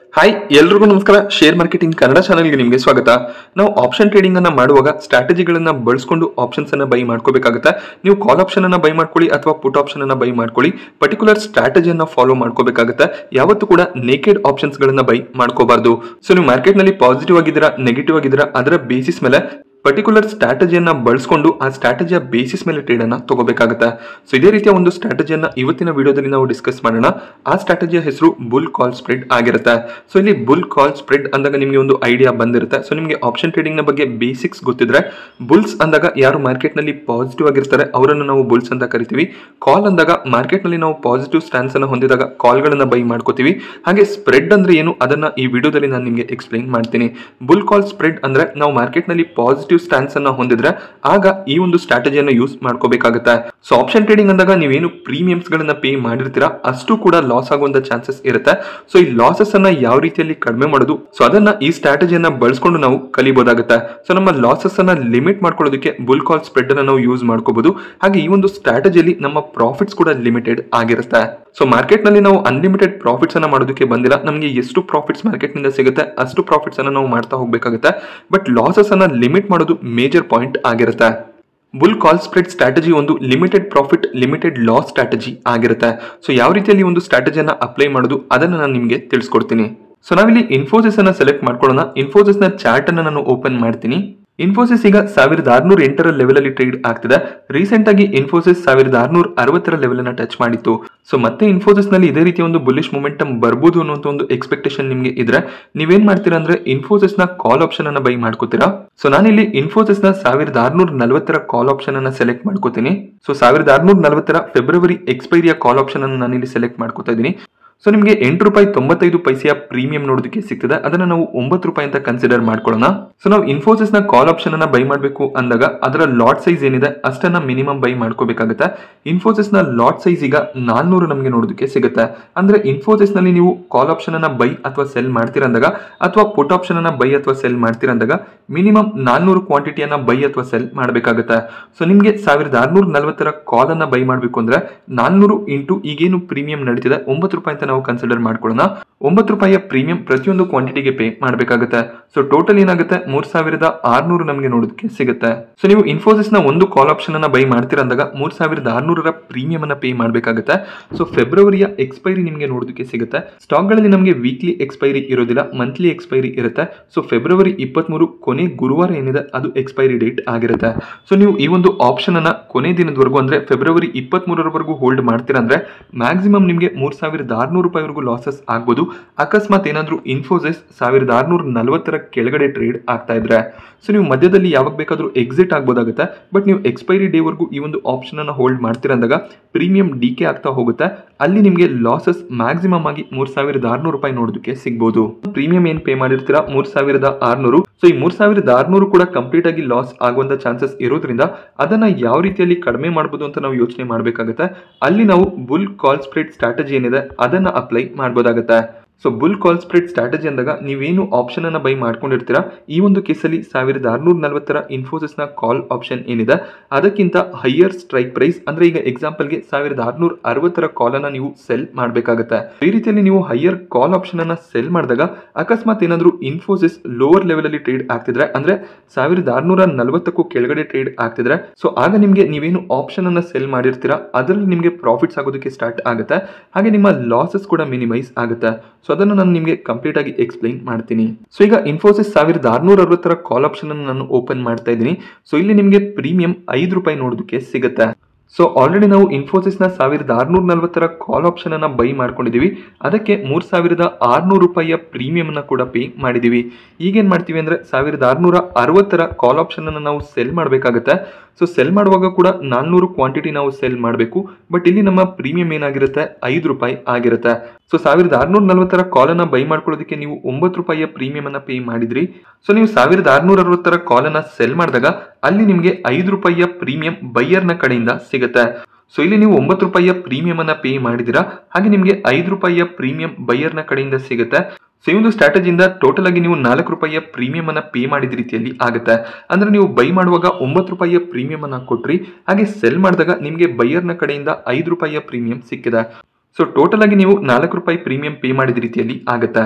Hi ಎಲ್ರಿಗೂ ನಮಸ್ಕಾರ share marketing Kannada ಚಾನಲ್ಗೆ ನಿಮಗೆ ಸ್ವಾಗತ ನಾವು ಆಪ್ಷನ್ ಟ್ರೇಡಿಂಗ್ ಅನ್ನ ಮಾಡುವಾಗ ಸ್ಟ್ರಾಟಜಿಗಳನ್ನ ಬಳಸ್ಕೊಂಡು ಆಪ್ಷನ್ಸ್ ಅನ್ನ ಬೈ ಮಾಡ್ಕೋಬೇಕಾಗುತ್ತೆ ನೀವು ಕಾಲ್ ಆಪ್ಷನ್ ಅನ್ನ ಬೈ ಮಾಡ್ಕೊಳ್ಳಿ ಅಥವಾ ಪುಟ್ ಆಪ್ಷನ್ ಅನ್ನ ಬೈ ಮಾಡ್ಕೊಳ್ಳಿ ಪರ್ಟಿಕ್ಯುಲರ್ ಸ್ಟ್ರಾಟಜಿಯನ್ನ ಫಾಲೋ ಮಾಡ್ಕೋಬೇಕಾಗುತ್ತೆ ಯಾವತ್ತೂ ಕೂಡ ನೇಕೆಡ್ ಆಪ್ಷನ್ಸ್ ಗಳನ್ನ ಬೈ ಮಾಡ್ಕೋಬಾರ್ದು ಸೊ ನೀವು ಮಾರ್ಕೆಟ್ ನಲ್ಲಿ ಪಾಸಿಟಿವ್ ಆಗಿದ್ದೀರಾ ನೆಗೆಟಿವ್ ಆಗಿದ್ದೀರಾ ಅದರ ಬೇಸಿಸ್ ಮೇಲೆ ಪರ್ಟಿಕ್ಯುಲರ್ ಸ್ಟ್ರಾಟಜಿಯನ್ನ ಬಳಸ್ಕೊಂಡು ಆ ಸ್ಟ್ರಾಟಜಿಯ ಬೇಸಿಸ್ ಮೇಲೆ ಟ್ರೇಡ್ ಅನ್ನ ತಗೋಬೇಕಾಗುತ್ತೆ ಸೊ ಇದೇ ರೀತಿಯ ಒಂದು ಸ್ಟ್ರಾಟಜಿಯನ್ನ ಇವತ್ತಿನ ವಿಡಿಯೋದಲ್ಲಿ ನಾವು ಡಿಸ್ಕಸ್ ಮಾಡೋಣ ಆ ಸ್ಟ್ರಾಟಜಿಯ ಹೆಸರು ಬುಲ್ ಕಾಲ್ ಸ್ಪ್ರೆಡ್ ಆಗಿರುತ್ತೆ ಸೊ ಇಲ್ಲಿ ಬುಲ್ ಕಾಲ್ ಸ್ಪ್ರೆಡ್ ಅಂದಾಗ ನಿಮಗೆ ಒಂದು ಐಡಿಯಾ ಬಂದಿರುತ್ತೆ ಸೊ ನಿಮಗೆ ಆಪ್ಷನ್ ಟ್ರೇಡಿಂಗ್ ನ ಬಗ್ಗೆ ಬೇಸಿಕ್ಸ್ ಗೊತ್ತಿದ್ರೆ ಬುಲ್ಸ್ ಅಂದಾಗ ಯಾರು ಮಾರ್ಕೆಟ್ ನಲ್ಲಿ ಪಾಸಿಟಿವ್ ಆಗಿರ್ತಾರೆ ಅವರನ್ನು ನಾವು ಬುಲ್ಸ್ ಅಂತ ಕರಿತೀವಿ ಕಾಲ್ ಅಂದಾಗ ಮಾರ್ಕೆಟ್ ನಲ್ಲಿ ನಾವು ಪಾಸಿಟಿವ್ ಸ್ಟ್ಯಾನ್ಸ್ ಅನ್ನು ಹೊಂದಿದಾಗ ಕಾಲ್ ಗಳನ್ನ ಬೈ ಮಾಡ್ಕೋತೀವಿ ಹಾಗೆ ಸ್ಪ್ರೆಡ್ ಅಂದ್ರೆ ಏನು ಅದನ್ನ ಈ ವಿಡಿಯೋದಲ್ಲಿ ನಾನು ನಿಮಗೆ ಎಕ್ಸ್ಪ್ಲೈನ್ ಮಾಡ್ತೀನಿ ಬುಲ್ ಕಾಲ್ ಸ್ಪ್ರೆಡ್ ಅಂದ್ರೆ ನಾವು ಮಾರ್ಕೆಟ್ ನಲ್ಲಿ ಪಾಸಿಟಿವ್ ಸ್ಟ್ಯಾನ್ಸ್ ಅನ್ನ ಹೊಂದಿದ್ರೆ ಆಗ ಈ ಒಂದು ಸ್ಟ್ರಾಟಜಿಯನ್ನು ಯೂಸ್ ಮಾಡ್ಕೋಬೇಕಾಗುತ್ತೆ ಸೊ ಆಪ್ಷನ್ ಟ್ರೇಡಿಂಗ್ ಅಂದಾಗ ನೀವೇನು ಪ್ರೀಮಿಯಮ್ಸ್ ಗಳನ್ನ ಪೇ ಮಾಡಿರ್ತೀರಾ ಅಷ್ಟು ಕೂಡ ಲಾಸ್ ಆಗುವಂತ ಚಾನ್ಸಸ್ ಇರುತ್ತೆ ಸೊ ಈ ಲಾಸಸ್ ಅನ್ನ ಯಾವ ರೀತಿಯಲ್ಲಿ ಕಡಿಮೆ ಮಾಡೋದು ಸೊ ಅದನ್ನ ಈ ಸ್ಟ್ರಾಟಜಿಯನ್ನ ಬಳಸ್ಕೊಂಡು ನಾವು ಕಲಿಬಹುದಾಗುತ್ತೆ ಸೊ ನಮ್ಮ ಲಾಸಸ್ ಅನ್ನ ಲಿಮಿಟ್ ಮಾಡ್ಕೊಳ್ಳೋದಕ್ಕೆ ಬುಲ್ ಕಾಲ್ ಸ್ಪ್ರೆಡ್ ಅನ್ನ ನಾವು ಯೂಸ್ ಮಾಡ್ಕೋಬಹುದು ಹಾಗೆ ಈ ಒಂದು ಸ್ಟ್ರಾಟಜಿಯಲ್ಲಿ ನಮ್ಮ ಪ್ರಾಫಿಟ್ಸ್ ಕೂಡ ಲಿಮಿಟೆಡ್ ಆಗಿರುತ್ತೆ ಸೊ ಮಾರ್ಕೆಟ್ ನಲ್ಲಿ ನಾವು ಅನ್ಲಿಮಿಟೆಡ್ ಪ್ರಾಫಿಟ್ಸ್ ಅನ್ನ ಮಾಡೋದಕ್ಕೆ ಬಂದಿಲ್ಲ ನಮಗೆ ಎಷ್ಟು ಪ್ರಾಫಿಟ್ಸ್ ಮಾರ್ಕೆಟ್ ನಿಂದ ಸಿಗುತ್ತೆ ಅಷ್ಟು ಪ್ರಾಫಿಟ್ಸ್ ಅನ್ನ ನಾವು ಮಾಡ್ತಾ ಹೋಗ್ಬೇಕಾಗುತ್ತೆ ಬಟ್ ಲಾಸಸ್ ಅನ್ನ ಲಿಮಿಟ್ ಮಾಡೋದು ಮೇಜರ್ ಪಾಯಿಂಟ್ ಆಗಿರುತ್ತೆ ಬುಲ್ ಕಾಲ್ ಸ್ಪ್ರೆಡ್ ಸ್ಟ್ರಾಟಜಿ ಒಂದು limited profit limited loss strategy ಆಗಿರುತ್ತೆ ಸೊ ಯಾವ ರೀತಿಯಲ್ಲಿ ಒಂದು ಸ್ಟ್ರಾಟಜಿಯನ್ನ ಅಪ್ಲೈ ಮಾಡೋದು ಅದನ್ನ ನಾನು ನಿಮಗೆ ತಿಳಿಸ್ಕೊಡ್ತೀನಿ ಸೊ ನಾವಿಲ್ಲಿ ಇನ್ಫೋಸಿಸ್ ಅನ್ನ ಸೆಲೆಕ್ಟ್ ಮಾಡ್ಕೊಳ್ಳೋಣ ಇನ್ಫೋಸಿಸ್ ನ ಚಾರ್ಟ್ ಅನ್ನ ನಾನು ಓಪನ್ ಮಾಡ್ತೀನಿ ಇನ್ಫೋಸಿಸ್ ಈಗ ಸಾವಿರದ ಆರ್ನೂರ ಎಂಟರ ಲೆವೆಲ್ ಅಲ್ಲಿ ಟ್ರೇಡ್ ಆಗ್ತಿದೆ ರೀಸೆಂಟ್ ಆಗಿ ಇನ್ಫೋಸಿಸ್ ಸಾವಿರದ ಆರ್ನೂರ ಅರವತ್ತರ ಲೆವೆಲ್ ಅನ್ನ ಟಚ್ ಮಾಡಿತ್ತು ಸೊ ಮತ್ತೆ ಇನ್ಫೋಸಿಸ್ ನಲ್ಲಿ ಇದೇ ರೀತಿಯ ಒಂದು ಬುಲಿಶ್ ಮೊಮೆಂಟಮ್ ಬರ್ಬೋದು ಅನ್ನುವಂತ ಒಂದು ಎಕ್ಸ್ಪೆಕ್ಟೇಷನ್ ನಿಮಗೆ ಇದ್ರೆ ನೀವೇನ್ ಮಾಡ್ತೀರಾ ಅಂದ್ರೆ ಇನ್ಫೋಸಿಸ್ ನ ಕಾಲ್ ಆಪ್ಷನ್ ಅನ್ನ ಬೈ ಮಾಡ್ಕೋತೀರಾ ಸೊ ನಾನಿಲ್ಲಿ ಇನ್ಫೋಸಿಸ್ ನ ಸಾವಿರದ ಆರ್ನೂರ ನಲವತ್ತರ ಕಾಲ್ ಆಪ್ಷನ್ ಅನ್ನ ಸೆಲೆಕ್ಟ್ ಮಾಡ್ಕೋತೀನಿ ಸೊ ಸಾವಿರದ ಆರ್ನೂರ ನಲವತ್ತರ ಫೆಬ್ರವರಿ ಎಕ್ಸ್ಪೈರಿಯ ಕಾಲ್ ಆಪ್ಷನ್ ಅನ್ನು ನಾನಿಲ್ಲಿ ಸೆಲೆಕ್ಟ್ ಮಾಡ್ಕೋತಾ ಇದ್ದೀನಿ ಸೊ ನಿಮಗೆ ಎಂಟು ರೂಪಾಯಿ ತೊಂಬತ್ತೈದು ಪೈಸೆಯ ಪ್ರೀಮಿಯಂ ನೋಡೋದಕ್ಕೆ ಸಿಗ್ತದೆ ಅದನ್ನ ನಾವು ಒಂಬತ್ತು ರೂಪಾಯಿ ಅಂತ ಕನ್ಸಿಡರ್ ಮಾಡ್ಕೊಳ್ಳೋಣ ಸೊ ನಾವು ಇನ್ಫೋಸಿಸ್ ನ ಕಾಲ್ ಆಪ್ಷನ್ ಅನ್ನ ಬೈ ಮಾಡಬೇಕು ಅಂದಾಗ ಅದರ ಲಾಟ್ ಸೈಜ್ ಏನಿದೆ ಅಷ್ಟನ್ನ ಮಿನಿಮಮ್ ಬೈ ಮಾಡ್ಕೋಬೇಕಾಗುತ್ತೆ ಇನ್ಫೋಸಿಸ್ ನ ಲಾಟ್ ಸೈಜ್ ಈಗ ನಾನ್ನೂರು ನಮಗೆ ನೋಡೋದಕ್ಕೆ ಸಿಗುತ್ತೆ ಅಂದ್ರೆ ಇನ್ಫೋಸಿಸ್ ನಲ್ಲಿ ನೀವು ಕಾಲ್ ಆಪ್ಷನ್ ಅನ್ನ ಬೈ ಅಥವಾ ಸೆಲ್ ಮಾಡ್ತೀರಾ ಅಂದಾಗ ಅಥವಾ ಪುಟ್ ಆಪ್ಷನ್ ಅನ್ನ ಬೈ ಅಥವಾ ಸೆಲ್ ಮಾಡ್ತೀರಾ ಅಂದಾಗ ಮಿನಿಮಮ್ ನಾನ್ನೂರು ಕ್ವಾಂಟಿಟಿಯನ್ನ ಬೈ ಅಥವಾ ಸೆಲ್ ಮಾಡಬೇಕಾಗುತ್ತೆ ಸೊ ನಿಮಗೆ ಸಾವಿರದ ಆರ್ನೂರ ನಲವತ್ತರ ಕಾಲ್ ಅನ್ನ ಬೈ ಮಾಡಬೇಕು ಅಂದ್ರೆ ನಾನ್ನೂರು ಇಂಟು ಈಗೇನು ಪ್ರೀಮಿಯಂ ನಡೀತಿದೆ ಒಂಬತ್ತು ರೂಪಾಯಿ ಅಂತ ನಾವು ಕನ್ಸಿಡರ್ ಮಾಡ್ಕೊಳ್ಳೋಣ ಒಂಬತ್ತು ರೂಪಾಯಿಯ ಪ್ರೀಮಿಯಂ ಪ್ರತಿಯೊಂದು ಕ್ವಾಂಟಿಟಿಗೆ ಪೇ ಮಾಡಬೇಕಾಗುತ್ತೆ ಸೊ ಟೋಟಲ್ ಏನಾಗುತ್ತೆ ಮೂರ್ ಸಾವಿರದ ಆರ್ನೂರು ನಮಗೆ ನೋಡೋದಕ್ಕೆ ಸಿಗುತ್ತೆ ಸೊ ನೀವು ಇನ್ಫೋಸಿಸ್ ನ ಒಂದು ಕಾಲ್ ಆಪ್ಷನ್ ಅನ್ನ ಬೈ ಮಾಡ್ತೀರಾ ಅಂದಾಗ ಮೂರ್ ಸಾವಿರದ ಆರ್ನೂರರ ಪ್ರೀಮಿಯಂ ಅನ್ನ ಪೇ ಮಾಡಬೇಕಾಗುತ್ತೆ ಸೊ ಫೆಬ್ರವರಿಯ ಎಕ್ಸ್ಪೈರಿ ನಿಮಗೆ ನೋಡೋದಕ್ಕೆ ಸಿಗುತ್ತೆ ಸ್ಟಾಕ್ ಗಳಲ್ಲಿ ನಮಗೆ ವೀಕ್ಲಿ ಎಕ್ಸ್ಪೈರಿ ಇರೋದಿಲ್ಲ ಮಂತ್ಲಿ ಎಕ್ಸ್ಪೈರಿ ಇರುತ್ತೆ ಸೊ ಫೆಬ್ರವರಿ ಇಪ್ಪತ್ಮೂರು ಕೊನೆ ಗುರುವಾರ ಏನಿದೆ ಅದು ಎಕ್ಸ್ಪೈರಿ ಡೇಟ್ ಆಗಿರುತ್ತೆ ಸೊ ನೀವು ಈ ಒಂದು ಆಪ್ಷನ್ ಅನ್ನ ಕೊನೆ ದಿನದವರೆಗೂ ಅಂದ್ರೆ ಫೆಬ್ರವರಿ ಇಪ್ಪತ್ತ್ ಮೂರರವರೆಗೂ ಹೋಲ್ಡ್ ಮಾಡ್ತೀರಾ ಅಂದ್ರೆ ಮ್ಯಾಕ್ಸಿಮಮ್ ನಿಮಗೆ ಮೂರ್ ಸಾವಿರದ ಆರ್ನೂರು ರೂಪಾಯಿವರೆಗೂ ಲಾಸಸ್ ಆಗ್ಬೋದು ಅಕಸ್ಮಾತ್ ಏನಾದ್ರೂ ಇನ್ಫೋಸಿಸ್ ಸಾವಿರದ ಆರ್ನೂರ ನಲವತ್ತರ ಕೆಳಗಡೆ ಟ್ರೇಡ್ ಆಗ್ತಾ ಇದ್ರೆ ಸೊ ನೀವು ಮಧ್ಯದಲ್ಲಿ ಯಾವಾಗ ಬೇಕಾದ್ರೂ ಎಕ್ಸಿಟ್ ಆಗ್ಬೋದಾಗುತ್ತೆ ಬಟ್ ನೀವು ಎಕ್ಸ್ಪೈರಿ ಡೇವರೆಗೂ ಈ ಒಂದು ಆಪ್ಷನ್ ಅನ್ನ ಹೋಲ್ಡ್ ಮಾಡ್ತೀರಾ ಅಂದಾಗ ಪ್ರೀಮಿಯಂ ಡಿಕೆ ಆಗ್ತಾ ಹೋಗುತ್ತೆ ಅಲ್ಲಿ ನಿಮಗೆ ಲಾಸಸ್ ಮ್ಯಾಕ್ಸಿಮಮ್ ಆಗಿ ಮೂರ್ ಸಾವಿರದ ಆರ್ನೂರು ರೂಪಾಯಿ ನೋಡೋದಕ್ಕೆ ಸಿಗ್ಬೋದು ಪ್ರೀಮಿಯಂ ಏನ್ ಪೇ ಮಾಡಿರ್ತೀರಾ ಮೂರ್ ಸಾವಿರದ ಆರ್ನೂರು ಸೊ ಈ ಮೂರ್ ಸಾವಿರದ ಆರ್ನೂರು ಕೂಡ ಕಂಪ್ಲೀಟ್ ಆಗಿ ಲಾಸ್ ಆಗುವಂತ ಚಾನ್ಸಸ್ ಇರೋದ್ರಿಂದ ಅದನ್ನ ಯಾವ ರೀತಿಯಲ್ಲಿ ಕಡಿಮೆ ಮಾಡಬಹುದು ಅಂತ ನಾವು ಯೋಚನೆ ಮಾಡಬೇಕಾಗುತ್ತೆ ಅಲ್ಲಿ ನಾವು ಬುಲ್ ಕಾಲ್ ಸ್ಪ್ರೆಡ್ ಸ್ಟ್ರಾಟಜಿ ಏನಿದೆ ಅದನ್ನ ಅಪ್ಲೈ ಮಾಡಬಹುದಾಗುತ್ತೆ so bull call spread strategy ಅಂದಾಗ ನೀವೇನು ಆಪ್ಷನ್ ಅನ್ನ ಬೈ ಮಾಡ್ಕೊಂಡಿರ್ತೀರಾ ಈ ಒಂದು ಕೇಸಲ್ಲಿ ಸಾವಿರದ ಆರ್ನೂರ ನಲವತ್ತರ ಇನ್ಫೋಸಿಸ್ ನ ಕಾಲ್ ಆಪ್ಷನ್ ಏನಿದೆ ಅದಕ್ಕಿಂತ ಹೈಯರ್ ಸ್ಟ್ರೈಕ್ ಪ್ರೈಸ್ ಅಂದ್ರೆ ಈಗ ಎಕ್ಸಾಂಪಲ್ಗೆ ಸಾವಿರದ ಆರ್ನೂರ ಅರವತ್ತರ ಕಾಲ್ ಅನ್ನ ನೀವು ಸೆಲ್ ಮಾಡಬೇಕಾಗುತ್ತೆ ಈ ರೀತಿಯಲ್ಲಿ ನೀವು ಹೈಯರ್ ಕಾಲ್ ಆಪ್ಷನ್ ಅನ್ನ ಸೆಲ್ ಮಾಡಿದಾಗ ಅಕಸ್ಮಾತ್ ಏನಾದರೂ ಇನ್ಫೋಸಿಸ್ ಲೋವರ್ ಲೆವೆಲ್ ಅಲ್ಲಿ ಟ್ರೇಡ್ ಆಗ್ತಿದ್ರೆ ಅಂದ್ರೆ ಸಾವಿರದ ಆರ್ನೂರ ನಲವತ್ತಕ್ಕೂ ಕೆಳಗಡೆ ಟ್ರೇಡ್ ಆಗ್ತಿದ್ರೆ ಸೊ ಆಗ ನಿಮಗೆ ನೀವೇನು ಆಪ್ಷನ್ ಅನ್ನ ಸೆಲ್ ಮಾಡಿರ್ತೀರಾ ಅದರಲ್ಲಿ ನಿಮಗೆ ಪ್ರಾಫಿಟ್ಸ್ ಆಗೋದಕ್ಕೆ ಸ್ಟಾರ್ಟ್ ಆಗುತ್ತೆ ಹಾಗೆ ನಿಮ್ಮ ಲಾಸಸ್ ಕೂಡ ಮಿನಿಮೈಸ್ ಆಗುತ್ತೆ ಸೊ ಅದನ್ನು ನಾನು ನಿಮಗೆ ಕಂಪ್ಲೀಟ್ ಆಗಿ ಎಕ್ಸ್ಪ್ಲೈನ್ ಮಾಡ್ತೀನಿ ಸೊ ಈಗ ಇನ್ಫೋಸಿಸ್ ಸಾವಿರದ ಆರ್ನೂರ ಅರವತ್ತರ ಕಾಲ್ ಆಪ್ಷನ್ ಅನ್ನು ನಾನು ಓಪನ್ ಮಾಡ್ತಾ ಇದ್ದೀನಿ ಸೊ ಇಲ್ಲಿ ನಿಮಗೆ ಪ್ರೀಮಿಯಂ ಐದು ರೂಪಾಯಿ ನೋಡೋದಕ್ಕೆ ಸಿಗುತ್ತೆ ಸೊ ಆಲ್ರೆಡಿ ನಾವು ಇನ್ಫೋಸಿಸ್ ನ ಸಾವಿರದ ಆರ್ನೂರ ನಲವತ್ತರ ಕಾಲ್ ಆಪ್ಷನ್ ಅನ್ನ ಬೈ ಮಾಡ್ಕೊಂಡಿದೀವಿ ಅದಕ್ಕೆ ಮೂರ್ ಸಾವಿರದ ಆರ್ನೂರು ರೂಪಾಯಿಯ ಪ್ರೀಮಿಯಂ ಅನ್ನ ಕೂಡ ಪೇ ಮಾಡಿದೀವಿ ಈಗೇನ್ ಮಾಡ್ತೀವಿ ಅಂದ್ರೆ ಸಾವಿರದ ಆರ್ನೂರ ಅರವತ್ತರ ಕಾಲ್ ಆಪ್ಷನ್ ಅನ್ನ ನಾವು ಸೆಲ್ ಮಾಡಬೇಕಾಗುತ್ತೆ ಸೊ ಸೆಲ್ ಮಾಡುವಾಗ ಕೂಡ ನಾನ್ನೂರು ಕ್ವಾಂಟಿಟಿ ನಾವು ಸೆಲ್ ಮಾಡಬೇಕು ಬಟ್ ಇಲ್ಲಿ ನಮ್ಮ ಪ್ರೀಮಿಯಂ ಏನಾಗಿರುತ್ತೆ ಐದು ರೂಪಾಯಿ ಆಗಿರುತ್ತೆ ಸೊ ಸಾವಿರದ ಆರ್ನೂರ ನಲವತ್ತರ ಕಾಲ್ ಅನ್ನ ಬೈ ಮಾಡ್ಕೊಳ್ಳೋದಕ್ಕೆ ನೀವು ಒಂಬತ್ತು ರೂಪಾಯಿಯ ಪ್ರೀಮಿಯಂ ಅನ್ನ ಪೇ ಮಾಡಿದ್ರಿ ಸೊ ನೀವು ಸಾವಿರದ ಆರ್ನೂರ ಅರವತ್ತರ ಕಾಲ್ ಅನ್ನ ಸೆಲ್ ಮಾಡಿದಾಗ ಅಲ್ಲಿ ನಿಮಗೆ ಐದು ರೂಪಾಯಿಯ ಪ್ರೀಮಿಯಂ ಬೈಯರ್ನ ಕಡೆಯಿಂದ ಸಿಗುತ್ತೆ ಸೊ ಇಲ್ಲಿ ನೀವು ಒಂಬತ್ತು ರೂಪಾಯಿಯ ಪ್ರೀಮಿಯಂ ಅನ್ನ ಪೇ ಮಾಡಿದಿರಾ ಹಾಗೆ ನಿಮಗೆ ಐದು ರೂಪಾಯಿಯ ಪ್ರೀಮಿಯಂ ಬೈಯರ್ನ ಕಡೆಯಿಂದ ಸಿಗುತ್ತೆ ಸೊ ಈ ಒಂದು ಸ್ಟ್ರಾಟಜಿಯಿಂದ ಟೋಟಲ್ ಆಗಿ ನೀವು ನಾಲ್ಕು ರೂಪಾಯಿಯ ಪ್ರೀಮಿಯಂ ಅನ್ನ ಪೇ ಮಾಡಿದ ರೀತಿಯಲ್ಲಿ ಆಗುತ್ತೆ ಅಂದ್ರೆ ನೀವು ಬೈ ಮಾಡುವಾಗ ಒಂಬತ್ತು ರೂಪಾಯಿಯ ಪ್ರೀಮಿಯಂ ಅನ್ನ ಕೊಟ್ರಿ ಹಾಗೆ ಸೆಲ್ ಮಾಡಿದಾಗ ನಿಮಗೆ ಬೈಯರ್ನ ಕಡೆಯಿಂದ ಐದು ರೂಪಾಯಿಯ ಪ್ರೀಮಿಯಂ ಸಿಕ್ಕಿದೆ ಸೊ ಟೋಟಲ್ ಆಗಿ ನೀವು ನಾಲ್ಕು ರೂಪಾಯಿ ಪ್ರೀಮಿಯಂ ಪೇ ಮಾಡಿದ ರೀತಿಯಲ್ಲಿ ಆಗುತ್ತೆ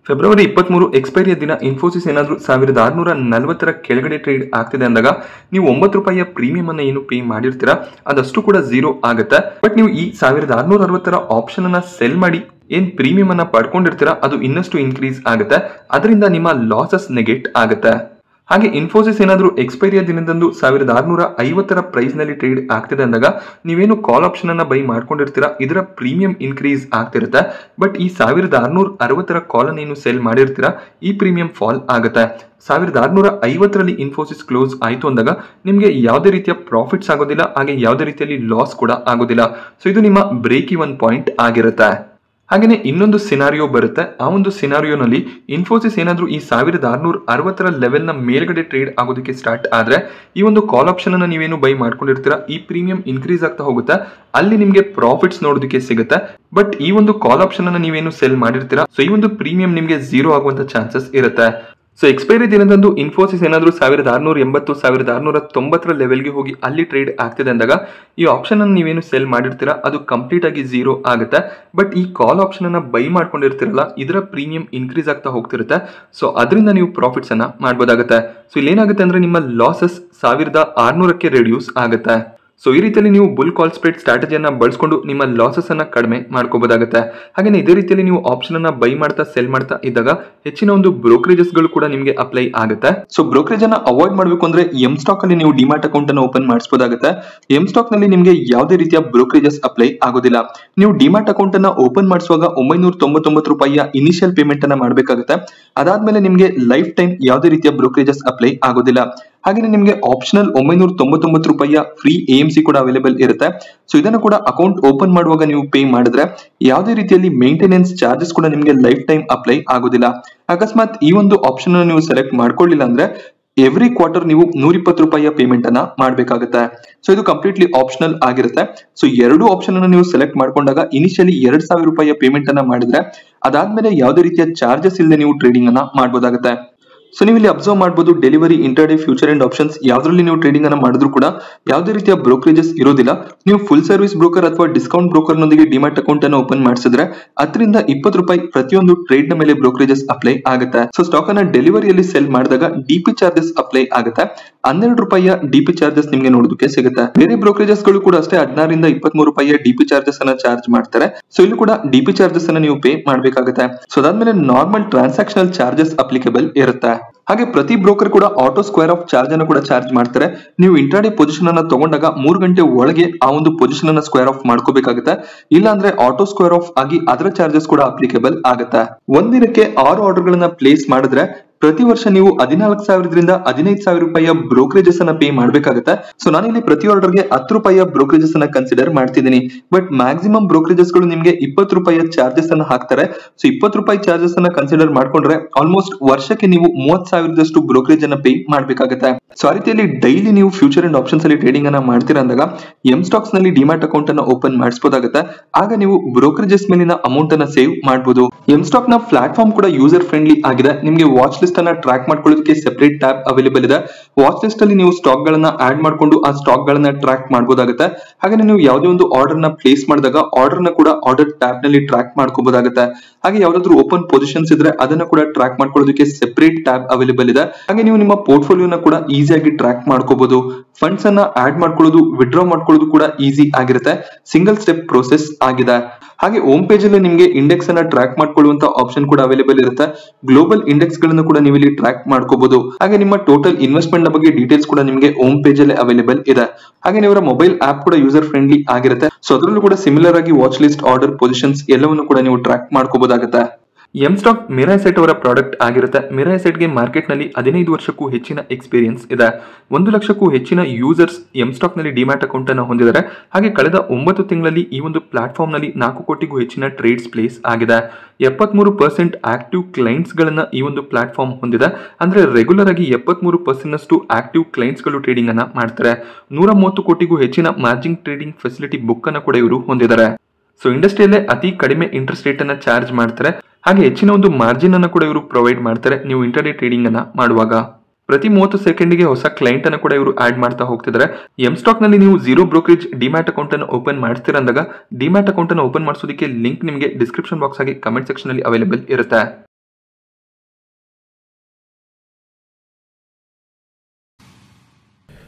ಫೆಬ್ರವರಿ ಇಪ್ಪತ್ಮೂರು ಎಕ್ಸ್ಪೈರಿಯ ದಿನ ಇನ್ಫೋಸಿಸ್ ಏನಾದರೂ ಸಾವಿರದ ಆರುನೂರ ನಲವತ್ತರ ಕೆಳಗಡೆ ಟ್ರೇಡ್ ಆಗ್ತಿದೆ ಅಂದಾಗ ನೀವು ಒಂಬತ್ತು ರೂಪಾಯಿಯ ಪ್ರೀಮಿಯಂ ಅನ್ನ ಏನು ಪೇ ಮಾಡಿರ್ತೀರಾ ಅದಷ್ಟು ಕೂಡ ಝೀರೋ ಆಗುತ್ತೆ ಬಟ್ ನೀವು ಈ ಸಾವಿರದ ಆರುನೂರ ಅರವತ್ತರ ಆಪ್ಷನ್ ಅನ್ನ ಸೆಲ್ ಮಾಡಿ ಏನ್ ಪ್ರೀಮಿಯಂ ಅನ್ನ ಪಡ್ಕೊಂಡಿರ್ತೀರಾ ಅದು ಇನ್ನಷ್ಟು ಇನ್ಕ್ರೀಸ್ ಆಗುತ್ತೆ ಅದರಿಂದ ನಿಮ್ಮ ಲಾಸಸ್ ನೆಗೆಟ್ ಆಗುತ್ತೆ ಹಾಗೆ ಇನ್ಫೋಸಿಸ್ ಏನಾದರೂ ಎಕ್ಸ್ಪೈರಿಯ ದಿನದಂದು ಸಾವಿರದ ಆರುನೂರ ಐವತ್ತರ ಪ್ರೈಸ್ ನಲ್ಲಿ ಟ್ರೇಡ್ ಆಗ್ತಿದೆ ಅಂದಾಗ ನೀವೇನು ಕಾಲ್ ಆಪ್ಷನ್ ಅನ್ನ ಬೈ ಮಾಡ್ಕೊಂಡಿರ್ತೀರಾ ಇದರ ಪ್ರೀಮಿಯಂ ಇನ್ಕ್ರೀಸ್ ಆಗ್ತಿರುತ್ತೆ ಬಟ್ ಈ ಸಾವಿರದ ಆರುನೂರ ಅರವತ್ತರ ಕಾಲ್ ಅನ್ನು ಏನು ಸೆಲ್ ಮಾಡಿರ್ತೀರಾ ಈ ಪ್ರೀಮಿಯಂ ಫಾಲ್ ಆಗುತ್ತೆ ಸಾವಿರದ ಆರುನೂರ ಐವತ್ತರಲ್ಲಿ ಇನ್ಫೋಸಿಸ್ ಕ್ಲೋಸ್ ಆಯಿತು ಅಂದಾಗ ನಿಮಗೆ ಯಾವುದೇ ರೀತಿಯ ಪ್ರಾಫಿಟ್ಸ್ ಆಗೋದಿಲ್ಲ ಹಾಗೆ ಯಾವುದೇ ರೀತಿಯಲ್ಲಿ ಲಾಸ್ ಕೂಡ ಆಗೋದಿಲ್ಲ ಸೊ ಇದು ನಿಮ್ಮ ಬ್ರೇಕ್ ಇವನ್ ಪಾಯಿಂಟ್ ಆಗಿರುತ್ತೆ ಹಾಗೆಯೇ ಇನ್ನೊಂದು ಸಿನಾರಿಯೋ ಬರುತ್ತೆ ಆ ಒಂದು ಸಿನಾರಿಯೋನಲ್ಲಿ ಇನ್ಫೋಸಿಸ್ ಏನಾದರೂ ಈ ಸಾವಿರದ ಆರುನೂರ ಅರವತ್ತರ ಲೆವೆಲ್ನ ಮೇಲ್ಗಡೆ ಟ್ರೇಡ್ ಆಗೋದಕ್ಕೆ ಸ್ಟಾರ್ಟ್ ಆದರೆ ಈ ಒಂದು ಕಾಲ್ ಆಪ್ಷನ್ ಅನ್ನು ನೀವೇನು ಬೈ ಮಾಡ್ಕೊಂಡಿರ್ತೀರಾ ಈ ಪ್ರೀಮಿಯಂ ಇನ್ಕ್ರೀಸ್ ಆಗ್ತಾ ಹೋಗುತ್ತೆ ಅಲ್ಲಿ ನಿಮಗೆ ಪ್ರಾಫಿಟ್ಸ್ ನೋಡೋದಕ್ಕೆ ಸಿಗುತ್ತೆ ಬಟ್ ಈ ಒಂದು ಕಾಲ್ ಆಪ್ಷನ್ ಅನ್ನು ನೀವೇನು ಸೆಲ್ ಮಾಡಿರ್ತೀರಾ ಸೊ ಈ ಒಂದು ಪ್ರೀಮಿಯಂ ನಿಮಗೆ ಝೀರೋ ಆಗುವಂತ ಚಾನ್ಸಸ್ ಇರುತ್ತೆ ಸೊ ಎಕ್ಸ್ಪೈರಿ ದಿನದಂದು ಇನ್ಫೋಸಿಸ್ ಏನಾದರೂ ಸಾವಿರದ ಆರುನೂರ ಎಂಬತ್ತು ಸಾವಿರದ ಆರುನೂರ ತೊಂಬತ್ತರ ಲೆವೆಲ್ಗೆ ಹೋಗಿ ಅಲ್ಲಿ ಟ್ರೇಡ್ ಆಗ್ತಿದೆ ಅಂದಾಗ ಈ ಆಪ್ಷನ್ ಅನ್ನು ನೀವೇನು ಸೆಲ್ ಮಾಡಿರ್ತೀರಾ ಅದು ಕಂಪ್ಲೀಟ್ ಆಗಿ ಝೀರೋ ಆಗುತ್ತೆ ಬಟ್ ಈ ಕಾಲ್ ಆಪ್ಷನ್ ಅನ್ನ ಬೈ ಮಾಡ್ಕೊಂಡಿರ್ತೀರಲ್ಲ ಇದರ ಪ್ರೀಮಿಯಂ ಇನ್ಕ್ರೀಸ್ ಆಗ್ತಾ ಹೋಗ್ತಿರುತ್ತೆ ಸೊ ಅದರಿಂದ ನೀವು ಪ್ರಾಫಿಟ್ಸ್ ಅನ್ನ ಮಾಡ್ಬೋದಾಗುತ್ತೆ ಸೊ ಇಲ್ಲಿ ಏನಾಗುತ್ತೆ ಅಂದ್ರೆ ನಿಮ್ಮ ಲಾಸಸ್ ಸಾವಿರದ ಆರ್ನೂರಕ್ಕೆ ರೆಡ್ಯೂಸ್ ಆಗುತ್ತೆ ಸೊ ಈ ರೀತಿಯಲ್ಲಿ ನೀವು ಬುಲ್ ಕಾಲ್ ಸ್ಪ್ರೆಡ್ ಸ್ಟ್ರಾಟಜಿಯನ್ನ ಬಳಸ್ಕೊಂಡು ನಿಮ್ಮ ಲಾಸಸ್ ಅನ್ನ ಕಡಿಮೆ ಮಾಡ್ಕೋಬಹುದಾಗುತ್ತೆ ಹಾಗೆ ಇದೇ ರೀತಿಯಲ್ಲಿ ನೀವು ಆಪ್ಷನ್ ಅನ್ನ ಬೈ ಮಾಡ್ತಾ ಸೆಲ್ ಮಾಡ್ತಾ ಇದ್ದಾಗ ಹೆಚ್ಚಿನ ಒಂದು ಬ್ರೋಕರೇಜಸ್ ಗಳು ಕೂಡ ನಿಮಗೆ ಅಪ್ಲೈ ಆಗುತ್ತೆ ಸೊ ಬ್ರೋಕರೇಜ್ ಅನ್ನ ಅವಾಯ್ಡ್ ಮಾಡಬೇಕು ಅಂದ್ರೆ ಎಂ ಸ್ಟಾಕ್ ಅಲ್ಲಿ ನೀವು ಡಿಮಾಟ್ ಅಕೌಂಟ್ ಅನ್ನು ಓಪನ್ ಮಾಡಿಸಬಹುದಾಗುತ್ತೆ ಎಂ ಸ್ಟಾಕ್ ನಲ್ಲಿ ನಿಮಗೆ ಯಾವುದೇ ರೀತಿಯ ಬ್ರೋಕರೇಜಸ್ ಅಪ್ಲೈ ಆಗೋದಿಲ್ಲ ನೀವು ಡಿಮಾಟ್ ಅಕೌಂಟ್ ಅನ್ನ ಓಪನ್ ಮಾಡಿಸುವಾಗ ಒಂಬೈನೂರ ತೊಂಬತ್ತೊಂಬತ್ತು ರೂಪಾಯಿಯ ಇನಿಷಿಯಲ್ ಪೇಮೆಂಟ್ ಅನ್ನ ಮಾಡಬೇಕಾಗುತ್ತೆ ಅದಾದ್ಮೇಲೆ ನಿಮಗೆ ಲೈಫ್ ಟೈಮ್ ಯಾವುದೇ ರೀತಿಯ ಬ್ರೋಕರೇಜಸ್ ಅಪ್ಲೈ ಆಗೋದಿಲ್ಲ ಹಾಗೆ ನಿಮಗೆ ಆಪ್ಷನಲ್ ಒಂಬೈನೂರ ತೊಂಬತ್ತೊಂಬತ್ತು ರೂಪಾಯಿಯ ಫ್ರೀ ಎ ಎಂ ಸಿ ಕೂಡ ಅವೈಲೇಬಲ್ ಇರುತ್ತೆ ಸೊ ಇದನ್ನು ಕೂಡ ಅಕೌಂಟ್ ಓಪನ್ ಮಾಡುವಾಗ ನೀವು ಪೇ ಮಾಡಿದ್ರೆ ಯಾವುದೇ ರೀತಿಯಲ್ಲಿ ಮೇಂಟೆನೆನ್ಸ್ ಚಾರ್ಜಸ್ ಕೂಡ ನಿಮಗೆ ಲೈಫ್ ಟೈಮ್ ಅಪ್ಲೈ ಆಗೋದಿಲ್ಲ ಅಕಸ್ಮಾತ್ ಈ ಒಂದು ಆಪ್ಷನ್ ನೀವು ಸೆಲೆಕ್ಟ್ ಮಾಡ್ಕೊಳ್ಳಿಲ್ಲ ಅಂದ್ರೆ ಎವ್ರಿ ಕ್ವಾರ್ಟರ್ ನೀವು ನೂರ ಇಪ್ಪತ್ತು ರೂಪಾಯಿಯ ಪೇಮೆಂಟ್ ಅನ್ನ ಮಾಡಬೇಕಾಗುತ್ತೆ ಸೊ ಇದು ಕಂಪ್ಲೀಟ್ಲಿ ಆಪ್ಷನಲ್ ಆಗಿರುತ್ತೆ ಸೊ ಎರಡು ಆಪ್ಷನ್ ಅನ್ನು ನೀವು ಸೆಲೆಕ್ಟ್ ಮಾಡ್ಕೊಂಡಾಗ ಇನಿಷಿಯಲಿ ಎರಡ್ ಸಾವಿರ ರೂಪಾಯಿಯ ಪೇಮೆಂಟ್ ಅನ್ನ ಮಾಡಿದ್ರೆ ಅದಾದ್ಮೇಲೆ ಯಾವುದೇ ರೀತಿಯ ಚಾರ್ಜಸ್ ಇಲ್ಲದೆ ನೀವು ಟ್ರೇಡಿಂಗ್ ಅನ್ನ ಮಾಡಬಹುದಾಗುತ್ತೆ ಸೊ ನೀವು ಇಲ್ಲಿ ಅಬ್ಸರ್ವ್ ಮಾಡಬಹುದು delivery intraday future and options ಯಾವ್ದ್ರಲ್ಲಿ ನೀವು ಟ್ರೇಡಿಂಗ್ ಅನ್ನ ಮಾಡಿದ್ರು ಕೂಡ ಯಾವುದೇ ರೀತಿಯ ಬ್ರೋಕರೇಜಸ್ ಇರೋದಿಲ್ಲ ನೀವು ಫುಲ್ ಸರ್ವಿಸ್ ಬ್ರೋಕರ್ ಅಥವಾ ಡಿಸ್ಕೌಂಟ್ ಬ್ರೋಕರ್ ನೊಂದಿಗೆ ಡಿಮ್ಯಾಟ್ ಅಕೌಂಟ್ ಅನ್ನು ಓಪನ್ ಮಾಡಿಸಿದ್ರೆ ಹತ್ತರಿಂದ ಇಪ್ಪತ್ತು ರೂಪಾಯಿ ಪ್ರತಿಯೊಂದು ಟ್ರೇಡ್ ನ ಮೇಲೆ ಬ್ರೋಕರೇಜಸ್ ಅಪ್ಲೈ ಆಗುತ್ತೆ ಸೊ ಸ್ಟಾಕ್ ಅನ್ನ ಡೆಲಿವರಿಯಲ್ಲಿ ಸೆಲ್ ಮಾಡಿದಾಗ ಡಿಪಿ ಚಾರ್ಜಸ್ ಅಪ್ಲೈ ಆಗುತ್ತೆ ಹನ್ನೆರಡು ರೂಪಾಯಿಯ ಡಿಪಿ ಚಾರ್ಜಸ್ ನಿಮಗೆ ನೋಡೋದಕ್ಕೆ ಸಿಗುತ್ತೆ ಬೇರೆ ಬ್ರೋಕರೇಜಸ್ ಗಳು ಕೂಡ ಅಷ್ಟೇ ಹದಿನಾರರಿಂದ ಇಪ್ಪತ್ಮೂರು ರೂಪಾಯಿಯ ಡಿಪಿ ಚಾರ್ಜಸ್ ಅನ್ನ ಚಾರ್ಜ್ ಮಾಡ್ತಾರೆ ಸೊ ಇಲ್ಲಿ ಕೂಡ ಡಿಪಿ ಚಾರ್ಜಸ್ ಅನ್ನ ನೀವು ಪೇ ಮಾಡಬೇಕಾಗುತ್ತೆ ಸೊ ಅದಾದ್ಮೇಲೆ ನಾರ್ಮಲ್ ಟ್ರಾನ್ಸಾಕ್ಷನಲ್ ಚಾರ್ಜಸ್ ಅಪ್ಲಿಕೇಬಲ್ ಇರುತ್ತೆ ಹಾಗೆ ಪ್ರತಿ ಬ್ರೋಕರ್ ಕೂಡ ಆಟೋ ಸ್ಕ್ವೇರ್ ಆಫ್ ಚಾರ್ಜ್ ಅನ್ನು ಕೂಡ ಚಾರ್ಜ್ ಮಾಡ್ತಾರೆ ನೀವು ಇಂಟ್ರಾಡೇ ಪೊಸಿಷನ್ ಅನ್ನ ತಗೊಂಡಾಗ ಮೂರು ಗಂಟೆ ಒಳಗೆ ಆ ಒಂದು ಪೊಸಿಷನ್ ಅನ್ನ ಸ್ಕ್ವೇರ್ ಆಫ್ ಮಾಡ್ಕೋಬೇಕಾಗುತ್ತೆ ಇಲ್ಲ ಅಂದ್ರೆ ಆಟೋ ಸ್ಕ್ವೇರ್ ಆಫ್ ಆಗಿ ಅದರ ಚಾರ್ಜಸ್ ಕೂಡ ಅಪ್ಲಿಕೇಬಲ್ ಆಗುತ್ತೆ ಒಂದಿನಕ್ಕೆ ಆರು ಆರ್ಡರ್ ಗಳನ್ನ ಪ್ಲೇಸ್ ಮಾಡಿದ್ರೆ ಪ್ರತಿ ವರ್ಷ ನೀವು ಹದಿನಾಲ್ಕು ಸಾವಿರದಿಂದ ಹದಿನೈದು ಸಾವಿರ ರೂಪಾಯಿಯ ಬ್ರೋಕರೇಜಸ್ ಅನ್ನ ಪೇ ಮಾಡಬೇಕಾಗುತ್ತೆ ಸೊ ನಾನಿಲ್ಲಿ ಪ್ರತಿ ಆರ್ಡರ್ಗೆ ಹತ್ತು ರೂಪಾಯಿಯ ಬ್ರೋಕರೇಜಸ್ ಅನ್ನ ಕನ್ಸಿಡರ್ ಮಾಡ್ತಿದ್ದೀನಿ ಬಟ್ ಮ್ಯಾಕ್ಸಿಮಮ್ ಬ್ರೋಕರೇಜಸ್ ಗಳು ನಿಮಗೆ ಇಪ್ಪತ್ತು ರೂಪಾಯಿಯ ಚಾರ್ಜಸ್ ಅನ್ನ ಹಾಕ್ತಾರೆ ಸೊ ಇಪ್ಪತ್ತು ರೂಪಾಯಿ ಚಾರ್ಜಸ್ ಅನ್ನ ಕನ್ಸಿಡರ್ ಮಾಡ್ಕೊಂಡ್ರೆ ಆಲ್ಮೋಸ್ಟ್ ವರ್ಷಕ್ಕೆ ನೀವು ಮೂವತ್ ಸಾವಿರದಷ್ಟು ಬ್ರೋಕರೇಜ್ ಅನ್ನ ಪೇ ಮಾಡಬೇಕಾಗುತ್ತೆ ಸೊ ಆ ರೀತಿಯಲ್ಲಿ ಡೈಲಿ ನೀವು ಫ್ಯೂಚರ್ ಅಂಡ್ ಆಪ್ಷನ್ಸ್ ಅಲ್ಲಿ ಟ್ರೇಡಿಂಗ್ ಅನ್ನ ಮಾಡ್ತೀರಾ ಅಂದಾಗ ಎಂ ಸ್ಟಾಕ್ಸ್ ನಲ್ಲಿ ಡಿಮ್ಯಾಟ್ ಅಕೌಂಟ್ ಅನ್ನ ಓಪನ್ ಮಾಡಿಸಬಹುದಾಗುತ್ತೆ ಆಗ ನೀವು ಬ್ರೋಕರೇಜಸ್ ಮೇಲಿನ ಅಮೌಂಟ್ ಅನ್ನ ಸೇವ್ ಮಾಡಬಹುದು ಎಂ ಸ್ಟಾಕ್ ನ ಪ್ಲಾಟ್ಫಾರ್ಮ್ ಕೂಡ ಯೂಸರ್ ಫ್ರೆಂಡ್ಲಿ ಆಗಿದೆ ನಿಮಗೆ ವಾಚ್ ಲಿಸ್ಟ್ ಅನ್ನ ಟ್ರ್ಯಾಕ್ ಮಾಡ್ಕೊಳ್ಳೋದಕ್ಕೆ ಸೆಪರೇಟ್ ಟ್ಯಾಬ್ ಅವೈಲೇಬಲ್ ಇದೆ ವಾಚ್ ಲಿಸ್ಟ್ ಅಲ್ಲಿ ನೀವು ಸ್ಟಾಕ್ ಗಳನ್ನ ಆಡ್ ಮಾಡ್ಕೊಂಡು ಆ ಸ್ಟಾಕ್ ಗಳನ್ನ ಟ್ರ್ಯಾಕ್ ಮಾಡಬಹುದಾಗುತ್ತೆ ಹಾಗೆ ನೀವು ಯಾವುದೇ ಒಂದು ಆರ್ಡರ್ ನ ಪ್ಲೇಸ್ ಮಾಡಿದಾಗ ಆರ್ಡರ್ ನ ಕೂಡ ಆರ್ಡರ್ ಟ್ಯಾಬ್ ನಲ್ಲಿ ಟ್ರ್ಯಾಕ್ ಮಾಡ್ಕೋಬಹುದಾಗುತ್ತೆ ಹಾಗೆ ಯಾವ್ದಾದ್ರು ಓಪನ್ ಪೊಸಿಷನ್ಸ್ ಇದ್ರೆ ಅದನ್ನ ಕೂಡ ಟ್ರ್ಯಾಕ್ ಮಾಡ್ಕೊಳ್ಳೋದಕ್ಕೆ ಸೆಪರೇಟ್ ಟ್ಯಾಬ್ ಅವೈಲೇಬಲ್ ಇದೆ ಹಾಗೆ ನೀವು ನಿಮ್ಮ ಪೋರ್ಟ್ಫೋಲಿಯೋನ ಕೂಡ ಈಸಿಯಾಗಿ ಟ್ರ್ಯಾಕ್ ಮಾಡ್ಕೋಬಹುದು ಫಂಡ್ಸ್ ಅನ್ನ ಆಡ್ ಮಾಡ್ಕೊಳ್ಳೋದು ವಿಡ್ರಾ ಮಾಡ್ಕೊಳ್ಳೋದು ಕೂಡ ಈಸಿ ಆಗಿರುತ್ತೆ ಸಿಂಗಲ್ ಸ್ಟೆಪ್ ಪ್ರೋಸೆಸ್ ಆಗಿದೆ ಹಾಗೆ ಹೋಮ್ ಪೇಜ್ ಅಲ್ಲಿ ನಿಮಗೆ ಇಂಡೆಕ್ಸ್ ಅನ್ನ ಟ್ರ್ಯಾಕ್ ಮಾಡ್ಕೊಳ್ಳುವಂತ ಆಪ್ಷನ್ ಕೂಡ ಅವೈಲೇಬಲ್ ಇರುತ್ತೆ ಗ್ಲೋಬಲ್ ಇಂಡೆಕ್ಸ್ ಗಳನ್ನು ಕೂಡ ನೀವು ಇಲ್ಲಿ ಟ್ರ್ಯಾಕ್ ಮಾಡ್ಕೋಬಹುದು ಹಾಗೆ ನಿಮ್ಮ ಟೋಟಲ್ ಇನ್ವೆಸ್ಟ್ಮೆಂಟ್ ನ ಬಗ್ಗೆ ಡೀಟೇಲ್ಸ್ ಕೂಡ ನಿಮಗೆ ಹೋಮ್ ಪೇಜ್ ಅಲ್ಲಿ ಅವೈಲೇಬಲ್ ಇದೆ ಹಾಗೆ ಇವರ ಮೊಬೈಲ್ ಆಪ್ ಕೂಡ ಯೂಸರ್ ಫ್ರೆಂಡ್ಲಿ ಆಗಿರುತ್ತೆ ಸೊ ಅದರಲ್ಲೂ ಕೂಡ ಸಿಮಿಲರ್ ಆಗಿ ವಾಚ್ ಲಿಸ್ಟ್ ಆರ್ಡರ್ ಪೊಸಿಷನ್ಸ್ ಎಲ್ಲವನ್ನು ಕೂಡ ನೀವು ಟ್ರ್ಯಾಕ್ ಮಾಡ್ಕೋಬಹುದಾಗುತ್ತೆ ಎಂ ಸ್ಟಾಕ್ ಮಿರಾಸೆಟ್ ಅವರ ಪ್ರಾಡಕ್ಟ್ ಆಗಿರುತ್ತೆ ಮಿರಾಸೆಟ್ಗೆ ಮಾರ್ಕೆಟ್ನಲ್ಲಿ ಹದಿನೈದು ವರ್ಷಕ್ಕೂ ಹೆಚ್ಚಿನ ಎಕ್ಸ್ಪೀರಿಯನ್ಸ್ ಇದೆ ಒಂದು ಲಕ್ಷಕ್ಕೂ ಹೆಚ್ಚಿನ ಯೂಸರ್ಸ್ ಎಂ ಸ್ಟಾಕ್ನಲ್ಲಿ ಡಿಮ್ಯಾಟ್ ಅಕೌಂಟ್ ಅನ್ನು ಹೊಂದಿದ್ದಾರೆ ಹಾಗೆ ಕಳೆದ ಒಂಬತ್ತು ತಿಂಗಳಲ್ಲಿ ಈ ಒಂದು ಪ್ಲಾಟ್ಫಾರ್ಮ್ನಲ್ಲಿ ನಾಲ್ಕು ಕೋಟಿಗೂ ಹೆಚ್ಚಿನ ಟ್ರೇಡ್ಸ್ ಪ್ಲೇಸ್ ಆಗಿದೆ ಎಪ್ಪತ್ಮೂರು ಪರ್ಸೆಂಟ್ ಆಕ್ಟಿವ್ ಕ್ಲೈಂಟ್ಸ್ಗಳನ್ನ ಈ ಒಂದು ಪ್ಲಾಟ್ಫಾರ್ಮ್ ಹೊಂದಿದೆ ಅಂದ್ರೆ ರೆಗ್ಯುಲರ್ ಆಗಿ ಎಪ್ಪತ್ಮೂರು ಪರ್ಸೆಂಟ್ ಅಷ್ಟು ಆಕ್ಟಿವ್ ಕ್ಲೈಂಟ್ಸ್ಗಳು ಟ್ರೇಡಿಂಗ್ ಅನ್ನ ಮಾಡ್ತಾರೆ ನೂರ ಮೂವತ್ತು ಕೋಟಿಗೂ ಹೆಚ್ಚಿನ ಮಾರ್ಜಿನ್ ಟ್ರೇಡಿಂಗ್ ಫೆಸಿಲಿಟಿ ಬುಕ್ ಅನ್ನ ಕೂಡ ಇವರು ಹೊಂದಿದ್ದಾರೆ ಸೊ ಇಂಡಸ್ಟ್ರಿಯಲ್ಲೇ ಅತಿ ಕಡಿಮೆ ಇಂಟ್ರೆಸ್ಟ್ ರೇಟ್ ಅನ್ನ ಚಾರ್ಜ್ ಮಾಡ್ತಾರೆ ಹಾಗೆ ಹೆಚ್ಚಿನ ಒಂದು ಮಾರ್ಜಿನ್ ಅನ್ನು ಕೂಡ ಇವರು ಪ್ರೊವೈಡ್ ಮಾಡ್ತಾರೆ ನೀವು ಇಂಟರ್ಡೇ ಟ್ರೇಡಿಂಗ್ ಅನ್ನ ಮಾಡುವಾಗ ಪ್ರತಿ ಮೂವತ್ತು ಸೆಕೆಂಡ್ಗೆ ಹೊಸ ಕ್ಲೈಂಟ್ ಅನ್ನು ಕೂಡ ಇವರು ಆಡ್ ಮಾಡ್ತಾ ಹೋಗ್ತಿದ್ದಾರೆ ಎಂ ಸ್ಟಾಕ್ ನಲ್ಲಿ ನೀವು ಜೀರೋ ಬ್ರೋಕರೇಜ್ ಡಿಮ್ಯಾಟ್ ಅಕೌಂಟ್ ಅನ್ನು ಓಪನ್ ಮಾಡ್ತೀರಾ ಅಂದಾಗ ಡಿಮ್ಯಾಟ್ ಅಕೌಂಟ್ ಅನ್ನು ಓಪನ್ ಮಾಡಿಸೋದಕ್ಕೆ ಲಿಂಕ್ ನಿಮಗೆ ಡಿಸ್ಕ್ರಿಪ್ಷನ್ ಬಾಕ್ಸ್ ಆಗಿ ಕಮೆಂಟ್ ಸೆಕ್ಷನ್ ಅಲ್ಲಿ ಅವೈಲೇಬಲ್ ಇರುತ್ತೆ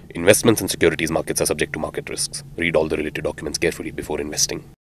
Investments in securities markets are subject to market risks. Read all the related documents carefully before investing.